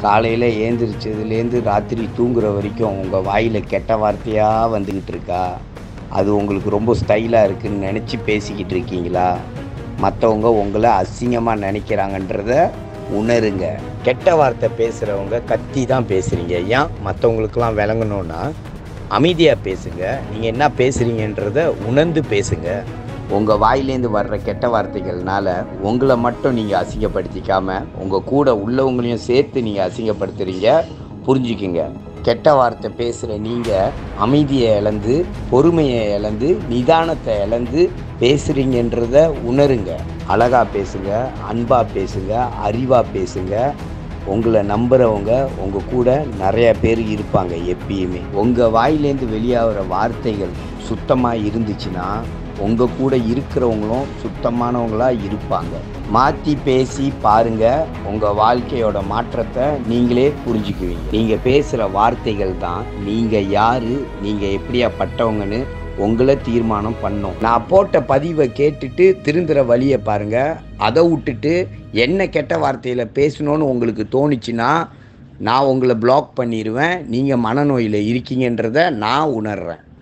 காலையில் ஏந்திரிச்சதுலேருந்து ராத்திரி தூங்குற வரைக்கும் உங்கள் வாயில் கெட்ட வார்த்தையாக வந்துக்கிட்டு இருக்கா அது உங்களுக்கு ரொம்ப ஸ்டைலாக இருக்குன்னு நினச்சி பேசிக்கிட்டு இருக்கீங்களா மற்றவங்க உங்களை அசிங்கமாக நினைக்கிறாங்கன்றத உணருங்க கெட்ட வார்த்தை பேசுகிறவங்க கத்தி தான் பேசுகிறீங்க ஏன் மற்றவங்களுக்கெல்லாம் விளங்கணுன்னா அமைதியாக பேசுங்க நீங்கள் என்ன பேசுகிறீங்கன்றத உணர்ந்து பேசுங்க உங்கள் வாயிலேருந்து வர்ற கெட்ட வார்த்தைகள்னால உங்களை மட்டும் நீங்கள் அசிங்கப்படுத்திக்காம உங்கள் கூட உள்ளவங்களையும் சேர்த்து நீங்கள் அசிங்கப்படுத்துறீங்க புரிஞ்சுக்குங்க கெட்ட வார்த்தை பேசுகிற நீங்கள் அமைதியை இழந்து பொறுமையை இழந்து நிதானத்தை இழந்து பேசுகிறீங்கன்றத உணருங்க அழகாக பேசுங்க அன்பாக பேசுங்க அறிவாக பேசுங்க உங்களை நம்புகிறவங்க உங்கள் கூட நிறைய பேர் இருப்பாங்க எப்பயுமே உங்கள் வாயிலேருந்து வெளியாகிற வார்த்தைகள் சுத்தமாக இருந்துச்சுன்னா உங்கள் கூட இருக்கிறவங்களும் சுத்தமானவங்களா இருப்பாங்க மாற்றி பேசி பாருங்க உங்கள் வாழ்க்கையோட மாற்றத்தை நீங்களே புரிஞ்சுக்குவீங்க நீங்கள் பேசுகிற வார்த்தைகள் தான் நீங்கள் யார் நீங்கள் எப்படியாப்பட்டவங்கன்னு உங்களை தீர்மானம் பண்ணும் நான் போட்ட பதிவை கேட்டுட்டு திருந்துற வழியை பாருங்க அதை விட்டுட்டு என்ன கெட்ட வார்த்தையில் பேசணும்னு உங்களுக்கு தோணுச்சுன்னா நான் உங்களை பிளாக் பண்ணிடுவேன் நீங்கள் மனநோயில் இருக்கீங்கன்றத நான் உணர்றேன்